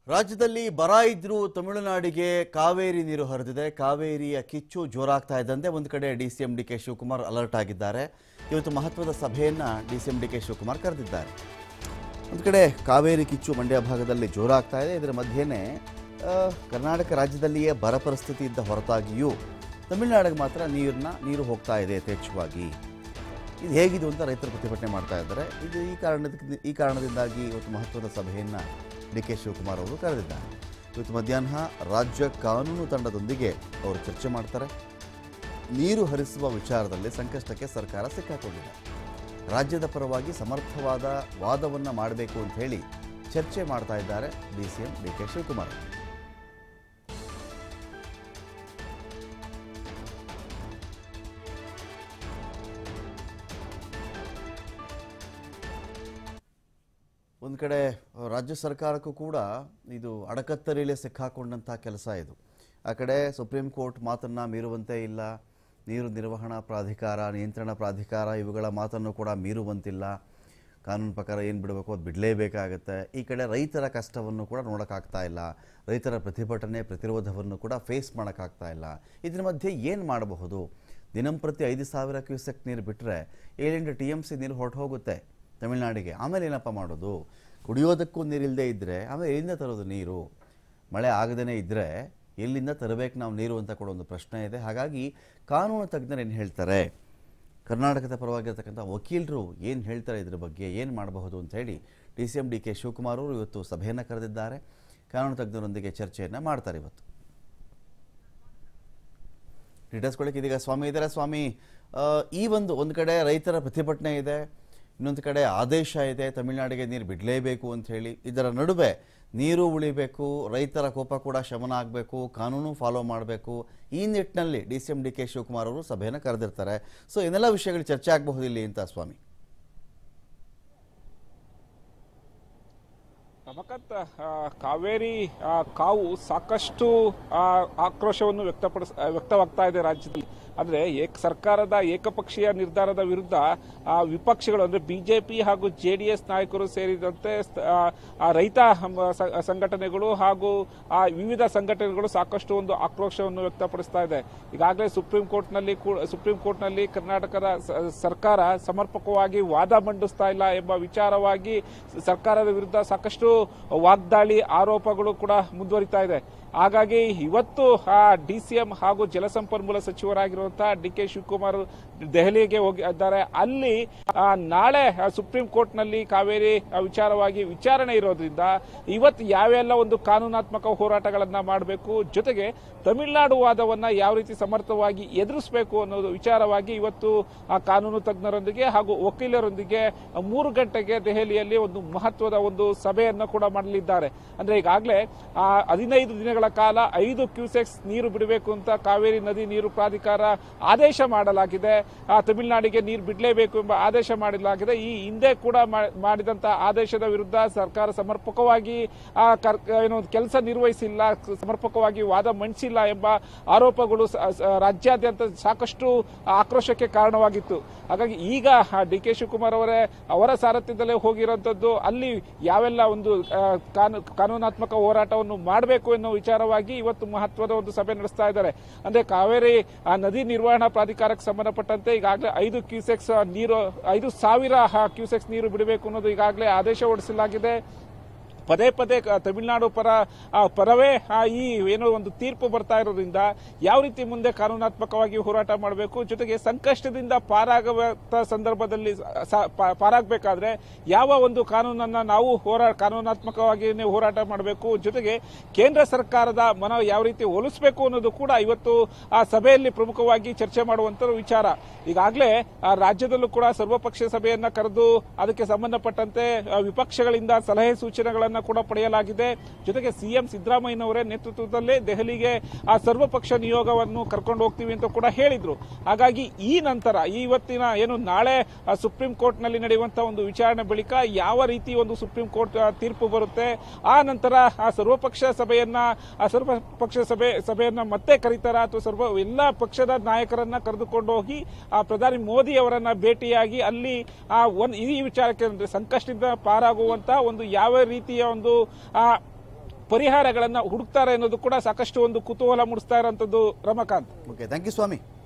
ರಾಜ್ಯದಲ್ಲಿ ಬರ ಇದ್ರೂ ತಮಿಳುನಾಡಿಗೆ ಕಾವೇರಿ ನೀರು ಹರಿದಿದೆ ಕಾವೇರಿಯ ಕಿಚ್ಚು ಜೋರಾಗ್ತಾ ಇದ್ದಂತೆ ಒಂದು ಕಡೆ D C M D K Shivakumar alert ಆಗಿದ್ದಾರೆ ಇವತ್ತು ಮಹತ್ವದ ಸಭೆಯನ್ನ D C M D K Shivakumar ಕರೆದಿದ್ದಾರೆ ಒಂದು ಕಡೆ ಕಾವೇರಿ ಕಿಚ್ಚು ಮಂಡ್ಯ ಭಾಗದಲ್ಲಿ ಜೋರಾಗ್ತಾ ಇದೆ ಇದರ ಮಧ್ಯೆನೇ ಆ, ಕರ್ನಾಟಕ ರಾಜ್ಯದಲ್ಲಿಯೇ ಬರ ಪರಿಸ್ಥಿತಿ ಇದ್ದ ಹೊರತಾಗಿಯೂ ತಮಿಳುನಾಡಿಗೆ ಮಾತ್ರ ನೀರನ್ನ ನೀರು ಹೋಗ್ತಾ ಇದೆ ಯಥೇಚ್ಛವಾಗಿ ಇದು ಹೇಗಿದು ಅಂತ ರೈತರು ಪ್ರತಿಭಟನೆ ಮಾಡ್ತಾ ಇದ್ದಾರೆ ಇದು ಈ ಕಾರಣದ ಈ ಕಾರಣದಿಂದಾಗಿ ಇವತ್ತು ಮಹತ್ವದ ಸಭೆಯನ್ನು ಡಿ ಕೆ ಶಿವಕುಮಾರ್ ಅವರು ಕರೆದಿದ್ದಾರೆ ಇವತ್ತು ಮಧ್ಯಾಹ್ನ ರಾಜ್ಯ ಕಾನೂನು ತಂಡದೊಂದಿಗೆ ಅವರು ಚರ್ಚೆ ಮಾಡ್ತಾರೆ ನೀರು ಹರಿಸುವ ವಿಚಾರದಲ್ಲಿ ಸಂಕಷ್ಟಕ್ಕೆ ಸರ್ಕಾರ ಸಿಕ್ಕಾಕೊಂಡಿದೆ ರಾಜ್ಯದ ಪರವಾಗಿ ಸಮರ್ಥವಾದ ವಾದವನ್ನು ಮಾಡಬೇಕು ಅಂತ ಹೇಳಿ ಚರ್ಚೆ ಮಾಡ್ತಾ ಇದ್ದಾರೆ D C M D K Shivakumar ಅವರು. ಒಂದು ಕಡೆ ರಾಜ್ಯ ಸರ್ಕಾರಕ್ಕೂ ಕೂಡ ಇದು ಅಡಕತ್ತರಿಲೆ ಸಿಕ್ಕಾಕೊಂಡಂಥ ಕೆಲಸ ಇದು ಆ ಕಡೆ ಸುಪ್ರೀಂ ಕೋರ್ಟ್ ಮಾತನ್ನು ಮೀರುವಂತೆ ಇಲ್ಲ ನೀರು ನಿರ್ವಹಣಾ ಪ್ರಾಧಿಕಾರ ನಿಯಂತ್ರಣ ಪ್ರಾಧಿಕಾರ ಇವುಗಳ ಮಾತನ್ನು ಕೂಡ ಮೀರುವಂತಿಲ್ಲ ಕಾನೂನು ಪ್ರಕಾರ ಏನು ಬಿಡಬೇಕು ಅದು ಬಿಡಲೇಬೇಕಾಗತ್ತೆ ಈ ಕಡೆ ರೈತರ ಕಷ್ಟವನ್ನು ಕೂಡ ನೋಡೋಕ್ಕಾಗ್ತಾ ಇಲ್ಲ ರೈತರ ಪ್ರತಿಭಟನೆ ಪ್ರತಿರೋಧವನ್ನು ಕೂಡ ಫೇಸ್ ಮಾಡೋಕ್ಕಾಗ್ತಾ ಇಲ್ಲ ಇದ್ರ ಮಧ್ಯೆ ಏನು ಮಾಡಬಹುದು ದಿನಂಪ್ರತಿ ಐದು ಸಾವಿರ ಕ್ಯೂಸೆಕ್ ನೀರು ಬಿಟ್ಟರೆ ಏಳೆಂಟು ಟಿ ಎಮ್ ಸಿ ನೀರು ಹೊರಟು ಹೋಗುತ್ತೆ ತಮಿಳ್ನಾಡಿಗೆ ಆಮೇಲೆ ಏನಪ್ಪ ಮಾಡೋದು ಕುಡಿಯೋದಕ್ಕೂ ನೀರಿಲ್ಲದೆ ಇದ್ದರೆ ಆಮೇಲೆ ಎಲ್ಲಿಂದ ತರೋದು ನೀರು ಮಳೆ ಆಗದೇ ಇದ್ದರೆ ಎಲ್ಲಿಂದ ತರಬೇಕು ನಾವು ನೀರು ಅಂತ ಕೂಡ ಒಂದು ಪ್ರಶ್ನೆ ಇದೆ ಹಾಗಾಗಿ ಕಾನೂನು ತಜ್ಞರು ಏನು ಹೇಳ್ತಾರೆ ಕರ್ನಾಟಕದ ಪರವಾಗಿರ್ತಕ್ಕಂಥ ವಕೀಲರು ಏನು ಹೇಳ್ತಾರೆ ಇದ್ರ ಬಗ್ಗೆ ಏನು ಮಾಡಬಹುದು ಅಂತ ಹೇಳಿ D C M D K Shivakumar ಅವರು ಇವತ್ತು ಸಭೆಯನ್ನು ಕರೆದಿದ್ದಾರೆ ಕಾನೂನು ತಜ್ಞರೊಂದಿಗೆ ಚರ್ಚೆಯನ್ನು ಮಾಡ್ತಾರೆ ಇವತ್ತು ಡೀಟೇಲ್ಸ್ ಕೊಡಕ್ಕೆ ಇದೀಗ ಸ್ವಾಮಿ ಇದ್ದಾರೆ ಸ್ವಾಮಿ ಆ, ಈ ಒಂದು ಒಂದು ಕಡೆ ರೈತರ ಪ್ರತಿಭಟನೆ ಇದೆ ಇನ್ನೊಂದು ಕಡೆ ಆದೇಶ ಇದೆ ತಮಿಳುನಾಡಿಗೆ ನೀರು ಬಿಡಲೇಬೇಕು ಅಂತ ಹೇಳಿ ಇದರ ನಡುವೆ ನೀರು ಉಳಿಬೇಕು ರೈತರ ಕೋಪ ಕೂಡ ಶಮನ ಆಗಬೇಕು ಕಾನೂನು ಫಾಲೋ ಮಾಡಬೇಕು ಈ ನಿಟ್ಟಿನಲ್ಲಿ D C M D K Shivakumar ಅವರು ಸಭೆಯನ್ನು ಕರೆದಿರ್ತಾರೆ ಸೊ ಇನ್ನೆಲ್ಲ ವಿಷಯಗಳು ಚರ್ಚೆ ಆಗಬಹುದು ಇಲ್ಲಿ ಅಂತ ಸ್ವಾಮಿ ರಮಕಾಂತ್ ಆ, ಕಾವೇರಿ ಆ, ಕಾವು ಸಾಕಷ್ಟು ಆ, ಆಕ್ರೋಶವನ್ನು ವ್ಯಕ್ತಪಡಿಸ್ ಆ, ವ್ಯಕ್ತವಾಗ್ತಾ ಇದೆ ರಾಜ್ಯದಲ್ಲಿ ಅಂದ್ರೆ ಏಕ ಸರ್ಕಾರದ ಏಕಪಕ್ಷೀಯ ನಿರ್ಧಾರದ ವಿರುದ್ಧ ಆ, ವಿಪಕ್ಷಗಳು ಅಂದ್ರೆ ಬಿಜೆಪಿ ಹಾಗೂ ಜೆಡಿಎಸ್ ನಾಯಕರು ಸೇರಿದಂತೆ ಸ- ಆ, ಆ, ರೈತ ಹಂ- ಸ- ಸಂಘಟನೆಗಳು ಹಾಗೂ ಆ ವಿವಿಧ ಸಂಘಟನೆಗಳು ಸಾಕಷ್ಟು ಒಂದು ಆಕ್ರೋಶವನ್ನು ವ್ಯಕ್ತಪಡಿಸ್ತಾ ಇದೆ ಈಗಾಗಲೇ ಸುಪ್ರೀಂ ಕೋರ್ಟ್ನಲ್ಲಿ ಕೂ- ಸುಪ್ರೀಂ ಕೋರ್ಟ್ನಲ್ಲಿ ಕರ್ನಾಟಕದ ಸ- ಸರ್ಕಾರ ಸಮರ್ಪಕವಾಗಿ ವಾದ ಮಂಡಿಸ್ತಾ ಇಲ್ಲ ಎಂಬ ವಿಚಾರವಾಗಿ ಸರ್ಕಾರದ ವಿರುದ್ಧ ಸಾಕಷ್ಟು ವಾಗ್ದಾಳಿ ಆರೋಪಗಳು ಕೂಡ ಮುಂದುವರಿತಾ ಇದೆ ಹಾಗಾಗಿ ಇವತ್ತು ಆ ಡಿಸಿಎಂ ಹಾಗೂ ಜಲಸಂಪನ್ಮೂಲ ಸಚಿವರಾಗಿರುವಂತಹ ಡಿ ಕೆ ಶಿವಕುಮಾರ್ ದೆಹಲಿಗೆ ಹೋಗಿದ್ದಾರೆ ಅಲ್ಲಿ ಆ, ನಾಳೆ ಆ, ಸುಪ್ರೀಂ ಕೋರ್ಟ್ನಲ್ಲಿ ಕಾವೇರಿ ಆ, ವಿಚಾರವಾಗಿ ವಿಚಾರಣೆ ಇರೋದ್ರಿಂದ ಇವತ್ತು ಯಾವೆಲ್ಲ ಒಂದು ಕಾನೂನಾತ್ಮಕ ಹೋರಾಟಗಳನ್ನ ಮಾಡಬೇಕು ಜೊತೆಗೆ ತಮಿಳುನಾಡು ವಾದವನ್ನ ಯಾವ ರೀತಿ ಸಮರ್ಥವಾಗಿ ಎದುರಿಸಬೇಕು ಅನ್ನೋದು ವಿಚಾರವಾಗಿ ಇವತ್ತು ಆ ಕಾನೂನು ತಜ್ಞರೊಂದಿಗೆ ಹಾಗೂ ವಕೀಲರೊಂದಿಗೆ ಮೂರು ಗಂಟೆಗೆ ದೆಹಲಿಯಲ್ಲಿ ಒಂದು ಮಹತ್ವದ ಒಂದು ಸಭೆಯನ್ನು ಕೂಡ ಮಾಡಲಿದ್ದಾರೆ ಅಂದ್ರೆ ಈಗಾಗಲೇ ಆ ಹದಿನೈದು ದಿನಗಳ ಕಾಲ ಐದು ಕ್ಯೂಸೆಕ್ಸ್ ನೀರು ಬಿಡಬೇಕು ಅಂತ ಕಾವೇರಿ ನದಿ ನೀರು ಪ್ರಾಧಿಕಾರ ಆದೇಶ ಮಾಡಲಾಗಿದೆ ಆ ತಮಿಳುನಾಡಿಗೆ ನೀರು ಬಿಡಲೇಬೇಕು ಎಂಬ ಆದೇಶ ಮಾಡಲಾಗಿದೆ ಈ ಹಿಂದೆ ಕೂಡ ಮಾ- ಮಾಡಿದಂತ ಆದೇಶದ ವಿರುದ್ಧ ಸರ್ಕಾರ ಸಮರ್ಪಕವಾಗಿ ಆ ಕರ್- ಏನು ಕೆಲಸ ನಿರ್ವಹಿಸಿಲ್ಲ ಸಮರ್ಪಕವಾಗಿ ವಾದ ಮಂಡಿಸಿಲ್ಲ ಎಂಬ ಆರೋಪಗಳು ಸ- ಸ- ರಾಜ್ಯಾದ್ಯಂತ ಸಾಕಷ್ಟು ಆಕ್ರೋಶಕ್ಕೆ ಕಾರಣವಾಗಿತ್ತು ಹಾಗಾಗಿ ಈಗ ಡಿ ಕೆ ಶಿವಕುಮಾರ್ ಅವರೇ ಅವರ ಸಾರಥ್ಯದಲ್ಲೇ ಹೋಗಿರುವಂತದ್ದು ಅಲ್ಲಿ ಯಾವೆಲ್ಲ ಒಂದು ಆ, ಕಾನೂ- ಕಾನೂನಾತ್ಮಕ ಹೋರಾಟವನ್ನು ಮಾಡಬೇಕು ಎನ್ನುವ ವಿಚಾರವಾಗಿ ಇವತ್ತು ಮಹತ್ವದ ಒಂದು ಸಭೆ ನಡೆಸ್ತಾ ಇದ್ದಾರೆ ಅಂದ್ರೆ ಕಾವೇರಿ ಆ, ನದಿ ನಿರ್ವಹಣಾ ಪ್ರಾಧಿಕಾರಕ್ಕೆ ಸಂಬಂಧಪಟ್ಟಂತೆ ಈಗಾಗಲೇ ಐದು ಕ್ಯೂಸೆಕ್ಸ್ ನೀರು ಐದು ಸಾವಿರ ಕ್ಯೂಸೆಕ್ಸ್ ನೀರು ಬಿಡಬೇಕು ಅನ್ನೋದು ಈಗಾಗಲೇ ಆದೇಶ ಹೊರಡಿಸಲಾಗಿದೆ ಪದೇ ಪದೇ ಕ- ತಮಿಳುನಾಡು ಪರ ಆ, ಪರವೇ ಆ, ಈ ಏನೋ ಒಂದು ತೀರ್ಪು ಬರ್ತಾ ಇರೋದ್ರಿಂದ ಯಾವ ರೀತಿ ಮುಂದೆ ಕಾನೂನಾತ್ಮಕವಾಗಿ ಹೋರಾಟ ಮಾಡಬೇಕು ಜೊತೆಗೆ ಸಂಕಷ್ಟದಿಂದ ಪಾರಾಗುವ ಸಂದರ್ಭದಲ್ಲಿ ಸ- ಪಾ- ಪಾರಾಗಬೇಕಾದ್ರೆ ಯಾವ ಒಂದು ಕಾನೂನನ್ನ ನಾವು ಹೋರಾ ಕಾನೂನಾತ್ಮಕವಾಗಿ ಹೋರಾಟ ಮಾಡಬೇಕು ಜೊತೆಗೆ ಕೇಂದ್ರ ಸರ್ಕಾರದ ಮನ ಯಾವ ರೀತಿ ಹೋಲಿಸಬೇಕು ಅನ್ನೋದು ಕೂಡ ಇವತ್ತು ಆ ಸಭೆಯಲ್ಲಿ ಪ್ರಮುಖವಾಗಿ ಚರ್ಚೆ ಮಾಡುವಂತ ವಿಚಾರ ಈಗಾಗಲೇ ಆ ರಾಜ್ಯದಲ್ಲೂ ಕೂಡ ಸರ್ವಪಕ್ಷ ಸಭೆಯನ್ನ ಕರೆದು ಅದಕ್ಕೆ ಸಂಬಂಧಪಟ್ಟಂತೆ ಆ, ವಿಪಕ್ಷಗಳಿಂದ ಸಲಹೆ ಸೂಚನೆಗಳನ್ನ ಕೂಡ ಪಡೆಯಲಾಗಿದೆ ಜೊತೆಗೆ ಸಿಎಂ ಸಿದ್ದರಾಮಯ್ಯನವರೇ ನೇತೃತ್ವದಲ್ಲೇ ದೆಹಲಿಗೆ ಆ ಸರ್ವಪಕ್ಷ ನಿಯೋಗವನ್ನು ಕರ್ಕೊಂಡು ಹೋಗ್ತೀವಿ ಅಂತ ಕೂಡ ಹೇಳಿದ್ರು ಹಾಗಾಗಿ ಈ ನಂತರ ಈ ಇವತ್ತಿನ ಏನು ನಾಳೆ ಆ, ಸುಪ್ರೀಂ ಕೋರ್ಟ್ ನಲ್ಲಿ ನಡೆಯುವಂತಹ ಒಂದು ವಿಚಾರಣೆ ಬಳಿಕ ಯಾವ ರೀತಿ ಒಂದು ಸುಪ್ರೀಂ ಕೋರ್ಟ್ ಆ, ತೀರ್ಪು ಬರುತ್ತೆ ಆ ನಂತರ ಆ ಸರ್ವಪಕ್ಷ ಸಭೆಯನ್ನ ಆ ಸರ್ವಪಕ್ಷ ಸಭೆ ಸಭೆಯನ್ನ ಮತ್ತೆ ಕರೀತಾರ ಅಥವಾ ಸರ್ವ ಎಲ್ಲ ಪಕ್ಷದ ನಾಯಕರನ್ನ ಕರೆದುಕೊಂಡು ಹೋಗಿ ಆ ಪ್ರಧಾನಿ ಮೋದಿ ಅವರನ್ನ ಭೇಟಿಯಾಗಿ ಅಲ್ಲಿ ಆ ಒಂದ್ ಈ ವಿಚಾರಕ್ಕೆ ಅಂದ್ರೆ ಸಂಕಷ್ಟದಿಂದ ಪಾರಾಗುವಂತ ಒಂದು ಯಾವ ರೀತಿಯ ಒಂದು ಆ ಪರಿಹಾರಗಳನ್ನ ಹುಡುಕ್ತಾರೆ ಅನ್ನೋದು ಕೂಡ ಸಾಕಷ್ಟು ಒಂದು ಕುತೂಹಲ ಮೂಡಿಸ್ತಾ ಇರೋಂಥದ್ದು Ramakant okay thank you Swami